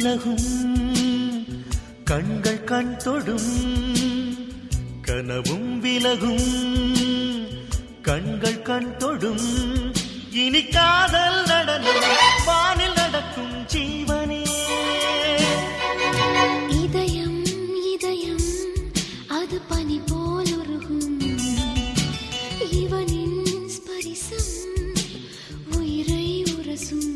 விலகும் கண்கள் கண் தொடும் கனவும் விலகும் கண்கள் கண் தொடும் இனி காதல் நடனம் வானில் நடக்கும் ஜீவனே இதயம் இதயம் அது பனி போல் உருகும் இவனின் ஸ்பரிசம் உயிரை உரசும்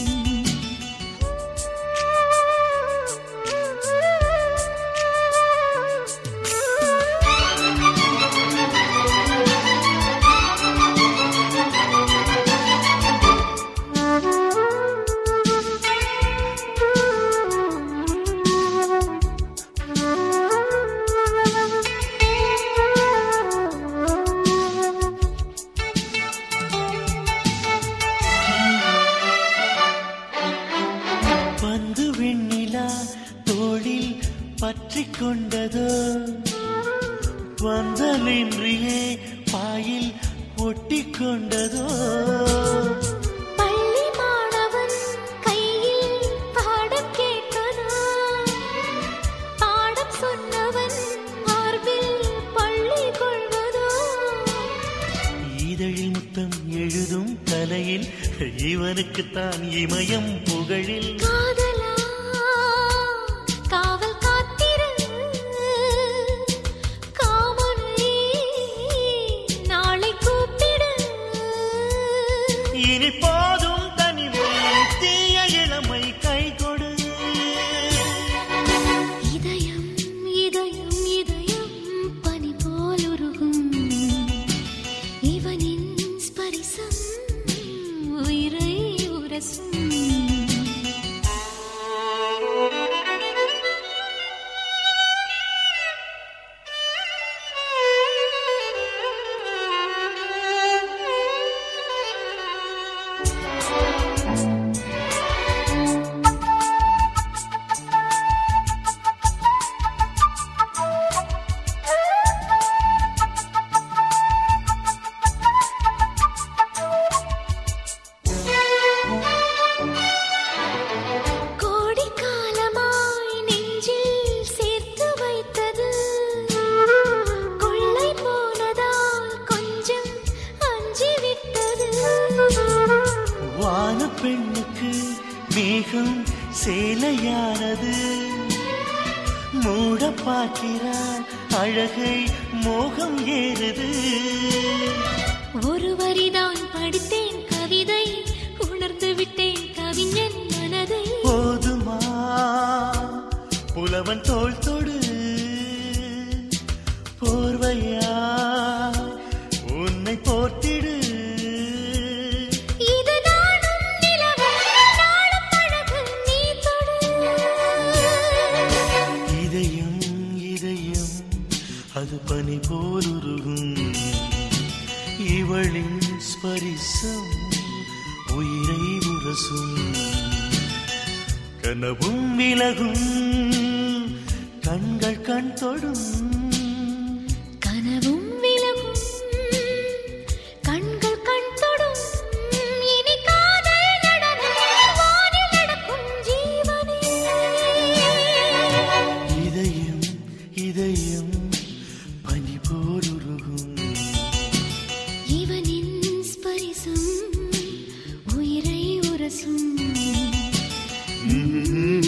பந்து வெண்ணிலா தோளில் பற்றி கொண்டதோ பந்தலின்றியே பாயில் ஒட்டி கொண்டதோ பள்ளி மாணவன் கையில் பாடம் கேட்பதா பாடம் சொன்னவன் மார்பில் பள்ளி கொள்வதோ இதழில் முத்தம் எழுதும் கலையில் இவனுக்குத்தான் இமயம் புகழில் காதலா காவல் காத்திரு காமனை நாளை கூப்பிடு இனி போதும் தனிமை தீய இளமை கை கொடு இதயம் இதயம் இதயம் பனி போல் உருகும் இவனின் ஸ்பரிசம் உயிரை உரசும் கோடிக்காலமாய் நெஞ்சில் சேர்த்து வைத்தது கொள்ளை போனதால் கொஞ்சம் அஞ்சி விட்டது வான பெண்ணுக்கு மேகம் சேலையானது மூட பார்க்கிறார் அழகை மோகம் ஏறுது ஒரு வரிதான் படித்தேன் கவிதை உணர்ந்து விட்டேன் கவிஞன் மனதை போதுமா புலவன் தோள் தொடு போர்வையா உன்னை போர்த்திடு இது நானும் நிலவும் நாளும் அழகு நீ தொடு இதயம் இதயம் அது பனி போல் உருகும் இவளின் ஸ்பரிசம் உயிரை உரசும் கனவும் விலகும் கண்கள் கண் தொடும் கனவும் விலகும் கண்கள் கண் தொடும் இனி காதல் நடனம் வானில் நடக்கும் ஜீவனே இதயம் இதயம் பனி போல் உருகும் இவனின் ஸ்பரிசம் உயிரை உரசும் Mm-hmm.